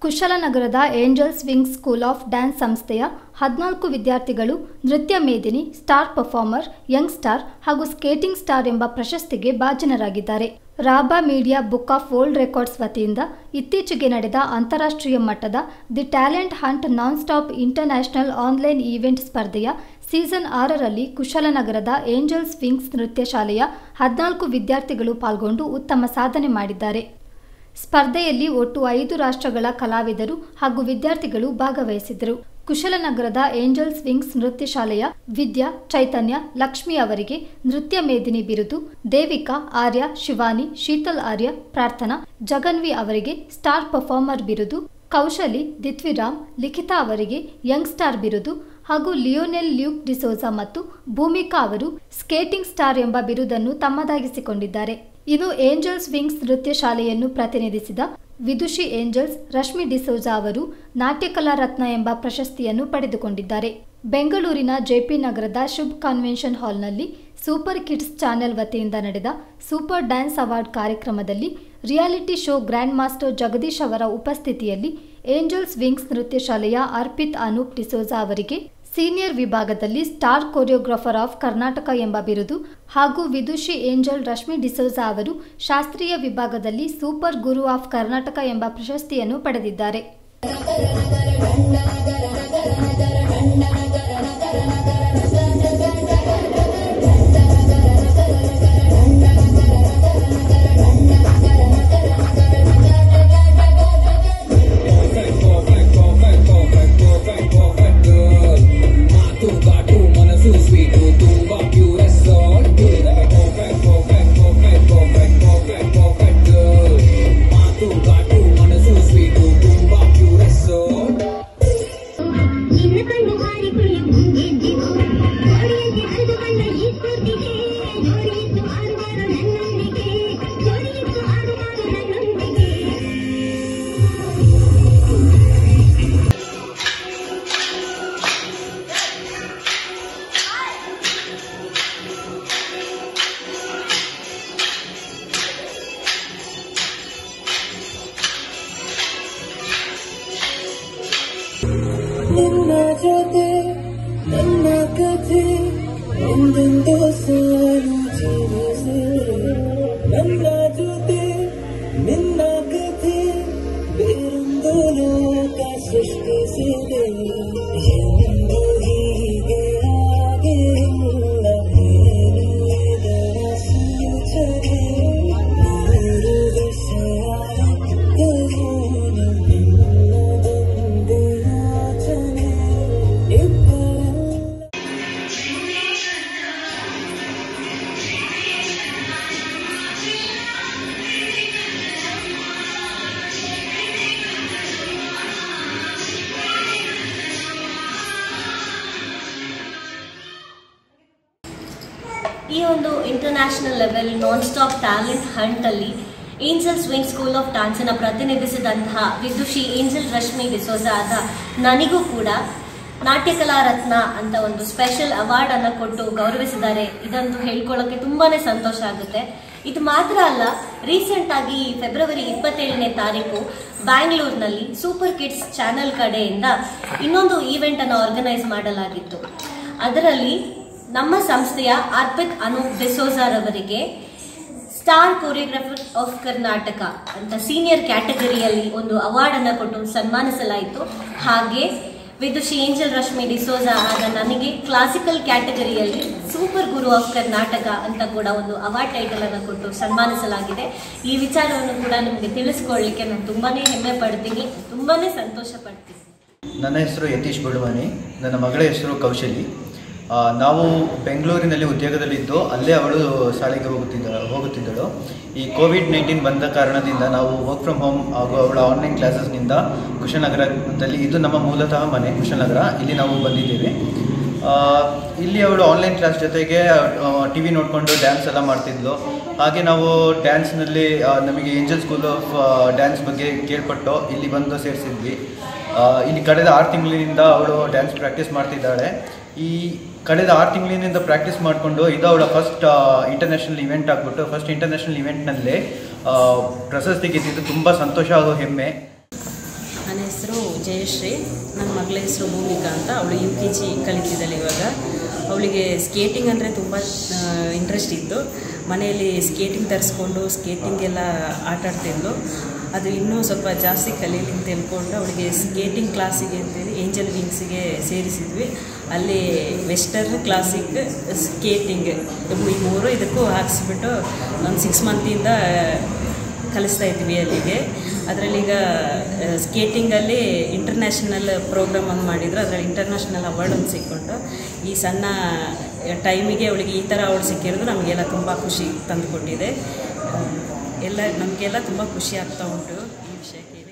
ಕುಶಲನಗರದ Angels wing school of dance ಸಂಸ್ಥೆಯ ಹದಿನಾಲ್ಕು ವಿದ್ಯಾರ್ಥಿಗಳು ನೃತ್ಯ ಮೇದಿನಿ ಸ್ಟಾರ್ ಪರ್ಫಾರ್ಮರ್ ಯಂಗ್ ಸ್ಟಾರ್ ಹಾಗೂ ಸ್ಕೇಟಿಂಗ್ ಸ್ಟಾರ್ ಎಂಬ ಪ್ರಶಸ್ತಿಗೆ ಭಾಜನರಾಗಿದ್ದಾರೆ ರಾಬಾ media book of world records ವತಿಯಿಂದ ಇತ್ತೀಚೆಗೆ ನಡೆದ ಅಂತಾರಾಷ್ಟ್ರೀಯ ಮಟ್ಟದ the talent hunt non stop international online event ಸ್ಪರ್ಧೆಯ ಸೀಸನ್ ಆರರಲ್ಲಿ ಕುಶಲನಗರದ ಏಂಜಲ್ಸ್ ವಿಂಗ್ಸ್ ನೃತ್ಯ ಶಾಲೆಯ ಹದಿನಾಲ್ಕು ವಿದ್ಯಾರ್ಥಿಗಳು ಪಾಲ್ಗೊಂಡು ಉತ್ತಮ ಸಾಧನೆ ಮಾಡಿದ್ದಾರೆ ಸ್ಪರ್ಧೆಯಲ್ಲಿ ಒಟ್ಟು ಐದು ರಾಷ್ಟ್ರಗಳ ಕಲಾವಿದರು ಹಾಗೂ ವಿದ್ಯಾರ್ಥಿಗಳು ಭಾಗವಹಿಸಿದ್ದರು ಕುಶಲನಗರದ ಏಂಜಲ್ಸ್ ವಿಂಗ್ಸ್ ನೃತ್ಯ ಶಾಲೆಯ ವಿದ್ಯಾ ಚೈತನ್ಯ ಲಕ್ಷ್ಮಿ ಅವರಿಗೆ ನೃತ್ಯ ಮೇದಿನಿ ಬಿರುದು ದೇವಿಕಾ ಆರ್ಯ ಶಿವಾನಿ ಶೀತಲ್ ಆರ್ಯ ಪ್ರಾರ್ಥನಾ ಜಗನ್ವಿ ಅವರಿಗೆ ಸ್ಟಾರ್ ಪರ್ಫಾರ್ಮರ್ ಬಿರುದು ಕೌಶಲಿ ದಿತ್ವಿರಾಮ್ ಲಿಖಿತಾ ಅವರಿಗೆ ಯಂಗ್ ಸ್ಟಾರ್ ಬಿರುದು ಹಾಗೂ ಲಿಯೋನೆಲ್ ಲ್ಯೂಕ್ ಡಿಸೋಜಾ ಮತ್ತು ಭೂಮಿಕಾ ಅವರು ಸ್ಕೇಟಿಂಗ್ ಸ್ಟಾರ್ ಎಂಬ ಬಿರುದನ್ನು ತಮ್ಮದಾಗಿಸಿಕೊಂಡಿದ್ದಾರೆ ಇನ್ನು ಏಂಜಲ್ಸ್ ವಿಂಗ್ಸ್ ನೃತ್ಯ ಶಾಲೆಯನ್ನು ಪ್ರತಿನಿಧಿಸಿದ ವಿದುಷಿ ಏಂಜಲ್ಸ್ ರಶ್ಮಿ ಡಿಸೋಜಾ ಅವರು ನಾಟ್ಯಕಲಾ ರತ್ನ ಎಂಬ ಪ್ರಶಸ್ತಿಯನ್ನು ಪಡೆದುಕೊಂಡಿದ್ದಾರೆ ಬೆಂಗಳೂರಿನ ಜೆಪಿ ನಗರದ ಶುಭ್ ಕನ್ವೆನ್ಷನ್ ಹಾಲ್ನಲ್ಲಿ ಸೂಪರ್ ಕಿಡ್ಸ್ ಚಾನೆಲ್ ವತಿಯಿಂದ ನಡೆದ ಸೂಪರ್ ಡ್ಯಾನ್ಸ್ ಅವಾರ್ಡ್ ಕಾರ್ಯಕ್ರಮದಲ್ಲಿ reality show grand master Jagadish ಅವರ ಉಪಸ್ಥಿತಿಯಲ್ಲಿ ಏಂಜಲ್ಸ್ ವಿಂಗ್ಸ್ ನೃತ್ಯ ಶಾಲೆಯ ಅರ್ಪಿತ್ ಅನೂಪ್ ಡಿಸೋಜಾ ಅವರಿಗೆ ಸೀನಿಯರ್ ವಿಭಾಗದಲ್ಲಿ ಸ್ಟಾರ್ ಕೊರಿಯೋಗ್ರಾಫರ್ ಆಫ್ ಕರ್ನಾಟಕ ಎಂಬ ಬಿರುದು ಹಾಗೂ ವಿದುಷಿ ಏಂಜಲ್ ರಶ್ಮಿ ಡಿಸೋಜಾ ಅವರು ಶಾಸ್ತ್ರೀಯ ವಿಭಾಗದಲ್ಲಿ ಸೂಪರ್ ಗುರು ಆಫ್ ಕರ್ನಾಟಕ ಎಂಬ ಪ್ರಶಸ್ತಿಯನ್ನು ಪಡೆದಿದ್ದಾರೆ ನಿನ್ನ ಕಣ್ಣು ಹಾರಿ ಕುಳಿ ಮುಂಗೆದ್ದಿತು ಜೋಡಿಯಂತೆ ಹರಿದು ಬಂದ ಈ ಸ್ಫೂರ್ತಿಗೆ ಜೋಡಿಯಿತ್ತು ಆಡುವಾರು ನನ್ನೊಂದಿಗೆ ಜೋಡಿಯಿತ್ತು ಆಡುವಾರು ನನ್ನೊಂದಿಗೆ ನಿನ್ನ ಜೊತೆ ನನ್ನ ಕಥೆ ಒಂದೊಂದು ಸಾಲು ಜೀವಿಸಿ ನನ್ನ ಜೊತೆ ನಿನ್ನ ಕಥೆ ಬೇರೊಂದು ಲೋಕ ಸೃಷ್ಟಿಸಿದೆ ಎಂದು ಹೀಗೆ ಆಗಿಲ್ಲ ಇದರ ಸೂಚನೆ ನೂರು ವಿಷಯಾರ್ಥವು ನಿನ್ನದೊಂದೇ ಯೋಚನೆ ಇಬ್ಬರಲ್ಲ ಈ ಒಂದು international level non stop talent hunt ಅಲ್ಲಿ Angels wing school of dance ಅನ್ನ ಪ್ರತಿನಿಧಿಸಿದಂತಹ ವಿದುಷಿ ಏಂಜಲ್ ರಶ್ಮಿ ಡಿಸೋಜಾ ಆದ ನನಗೂ ಕೂಡ ನಾಟ್ಯಕಲಾ ರತ್ನ ಅಂತ ಒಂದು ಸ್ಪೆಷಲ್ ಅವಾರ್ಡ್ ಅನ್ನ ಕೊಟ್ಟು ಗೌರವಿಸಿದ್ದಾರೆ ಇದಂತೂ ಹೇಳ್ಕೊಳ್ಳೋಕೆ ತುಂಬಾನೇ ಸಂತೋಷ ಆಗುತ್ತೆ ಇದು ಮಾತ್ರ ಅಲ್ಲ ರೀಸೆಂಟ್ ಆಗಿ ಫೆಬ್ರವರಿ ಇಪ್ಪತ್ತೇಳನೇ ತಾರೀಕು ಬ್ಯಾಂಗ್ಳೂರ್ನಲ್ಲಿ ಸೂಪರ್ ಕಿಡ್ಸ್ ಚಾನೆಲ್ ಕಡೆಯಿಂದ ಇನ್ನೊಂದು ಈವೆಂಟ್ ಅನ್ನು ಆರ್ಗನೈಸ್ ಮಾಡಲಾಗಿತ್ತು ಅದರಲ್ಲಿ ನಮ್ಮ ಸಂಸ್ಥೆಯ ಅರ್ಪಿತ್ ಅನೂಪ್ ಡಿಸೋಜಾರ್ ಅವರಿಗೆ ಸ್ಟಾರ್ ಕೊರಿಯೋಗ್ರಾಫರ್ ಆಫ್ ಕರ್ನಾಟಕ ಅಂತ ಸೀನಿಯರ್ ಕ್ಯಾಟಗರಿಯಲ್ಲಿ ಒಂದು ಅವಾರ್ಡ್ ಅನ್ನು ಕೊಟ್ಟು ಸನ್ಮಾನಿಸಲಾಯಿತು ಹಾಗೆ ವಿದುಷಿ ಏಂಜಲ್ ರಶ್ಮಿ ಡಿಸೋಜಾ ಆದ ನನಗೆ ಕ್ಲಾಸಿಕಲ್ ಕ್ಯಾಟಗರಿಯಲ್ಲಿ ಸೂಪರ್ ಗುರು ಆಫ್ ಕರ್ನಾಟಕ ಅಂತ ಕೂಡ ಒಂದು ಅವಾರ್ಡ್ ಟೈಟಲ್ ಅನ್ನು ಕೊಟ್ಟು ಸನ್ಮಾನಿಸಲಾಗಿದೆ ಈ ವಿಚಾರವನ್ನು ಕೂಡ ನಿಮಗೆ ತಿಳಿಸ್ಕೊಳ್ಳಿಕ್ಕೆ ನಾನು ತುಂಬಾನೇ ಹೆಮ್ಮೆ ಪಡ್ತೀನಿ ತುಂಬಾನೇ ಸಂತೋಷ ಪಡ್ತೀನಿ ನನ್ನ ಹೆಸರು ಯತೀಶ್ ಬಳುವಾನಿ ನನ್ನ ಮಗಳ ಹೆಸರು ಕೌಶಲಿ ಆ, ನಾವು ಬೆಂಗಳೂರಿನಲ್ಲಿ ಉದ್ಯೋಗದಲ್ಲಿದ್ದು ಅಲ್ಲೇ ಅವಳು ಶಾಲೆಗೆ ಹೋಗುತ್ತಿದ್ದ ಹೋಗುತ್ತಿದ್ದಳು ಈ ಕೋವಿಡ್ ನೈನ್ಟೀನ್ ಬಂದ ಕಾರಣದಿಂದ ನಾವು ವರ್ಕ್ ಫ್ರಮ್ ಹೋಮ್ ಹಾಗೂ ಅವಳ ಆನ್ಲೈನ್ ಕ್ಲಾಸಸ್ನಿಂದ ಕುಶನಗರದಲ್ಲಿ ಇದು ನಮ್ಮ ಮೂಲತಃ ಮನೆ ಕುಶನಗರ ಇಲ್ಲಿ ನಾವು ಬಂದಿದ್ದೇವೆ ಆ, ಇಲ್ಲಿ ಅವಳು ಆನ್ಲೈನ್ ಕ್ಲಾಸ್ ಜೊತೆಗೆ ಟಿ ವಿ ನೋಡಿಕೊಂಡು ಡ್ಯಾನ್ಸ್ ಎಲ್ಲ ಮಾಡ್ತಿದ್ಲು ಹಾಗೆ ನಾವು ಡ್ಯಾನ್ಸ್ನಲ್ಲಿ ನಮಗೆ ಏಂಜಲ್ ಸ್ಕೂಲ್ ಆಫ್ ಡ್ಯಾನ್ಸ್ ಬಗ್ಗೆ ಕೇಳ್ಪಟ್ಟು ಇಲ್ಲಿ ಬಂದು ಸೇರಿಸಿದ್ವಿ ಆ, ಇಲ್ಲಿ ಕಳೆದ ಆರು ತಿಂಗಳಿನಿಂದ ಅವಳು ಡ್ಯಾನ್ಸ್ ಪ್ರಾಕ್ಟೀಸ್ ಮಾಡ್ತಿದ್ದಾಳೆ ಈ ಕಳೆದ ಆರು ತಿಂಗಳಿನಿಂದ ಪ್ರಾಕ್ಟೀಸ್ ಮಾಡಿಕೊಂಡು ಇದು ಅವಳ ಫಸ್ಟ್ ಇಂಟರ್ನ್ಯಾಷನಲ್ ಇವೆಂಟ್ ಆಗಿಬಿಟ್ಟು ಫಸ್ಟ್ ಇಂಟರ್ನ್ಯಾಷನಲ್ ಇವೆಂಟ್ನಲ್ಲೇ ಪ್ರಶಸ್ತಿ ಗೆದ್ದಿದ್ದು ತುಂಬ ಸಂತೋಷ ಹಾಗೂ ಹೆಮ್ಮೆ ನನ್ನ ಹೆಸರು ಜಯಶ್ರೀ ನನ್ನ ಮಗಳ ಹೆಸರು ಭೂಮಿಕಾ ಅಂತ ಅವಳು ಯು ಕೆ ಜಿ ಕಲಿತಿದ್ದಾಳೆ ಇವಾಗ ಅವಳಿಗೆ ಸ್ಕೇಟಿಂಗ್ ಅಂದರೆ ತುಂಬ ಇಂಟ್ರೆಸ್ಟ್ ಇತ್ತು ಮನೆಯಲ್ಲಿ ಸ್ಕೇಟಿಂಗ್ ತರಿಸ್ಕೊಂಡು ಸ್ಕೇಟಿಂಗ್ ಎಲ್ಲ ಆಟ ಆಡ್ತಿದ್ಲು ಅದು ಇನ್ನೂ ಸ್ವಲ್ಪ ಜಾಸ್ತಿ ಕಲೀಲಿ ಅಂತ ಹೇಳ್ಕೊಂಡು ಅವಳಿಗೆ ಸ್ಕೇಟಿಂಗ್ ಕ್ಲಾಸಿಗೆ ಅಂತೇಳಿ ಏಂಜಲ್ ವಿಂಗ್ಸಿಗೆ ಸೇರಿಸಿದ್ವಿ ಅಲ್ಲಿ ವೆಸ್ಟರ್ನ್ ಕ್ಲಾಸಿಕ್ ಸ್ಕೇಟಿಂಗ್ ಈ ಮೂರು ಇದಕ್ಕೂ ಹಾಕ್ಸ್ಬಿಟ್ಟು ಒಂದು ಸಿಕ್ಸ್ ಮಂತಿಂದ ಕಲಿಸ್ತಾ ಇದ್ವಿ ಅಲ್ಲಿಗೆ ಅದರಲ್ಲಿ ಈಗ ಸ್ಕೇಟಿಂಗಲ್ಲಿ ಇಂಟರ್ನ್ಯಾಷನಲ್ ಪ್ರೋಗ್ರಾಮ್ ಒಂದು ಮಾಡಿದ್ರು ಅದರಲ್ಲಿ ಇಂಟರ್ನ್ಯಾಷನಲ್ ಅವಾರ್ಡ್ ಒಂದು ಸಿಕ್ಕೊಂಡು ಈ ಸಣ್ಣ ಟೈಮಿಗೆ ಅವಳಿಗೆ ಈ ಥರ ಅವಾರ್ಡ್ ಸಿಕ್ಕಿರೋದು ನಮಗೆಲ್ಲ ತುಂಬ ಖುಷಿ ತಂದುಕೊಟ್ಟಿದೆ ಎಲ್ಲ ನಮಗೆಲ್ಲ ತುಂಬ ಖುಷಿ ಆಗ್ತಾ ಉಂಟು ಈ ವಿಷಯಕ್ಕೆ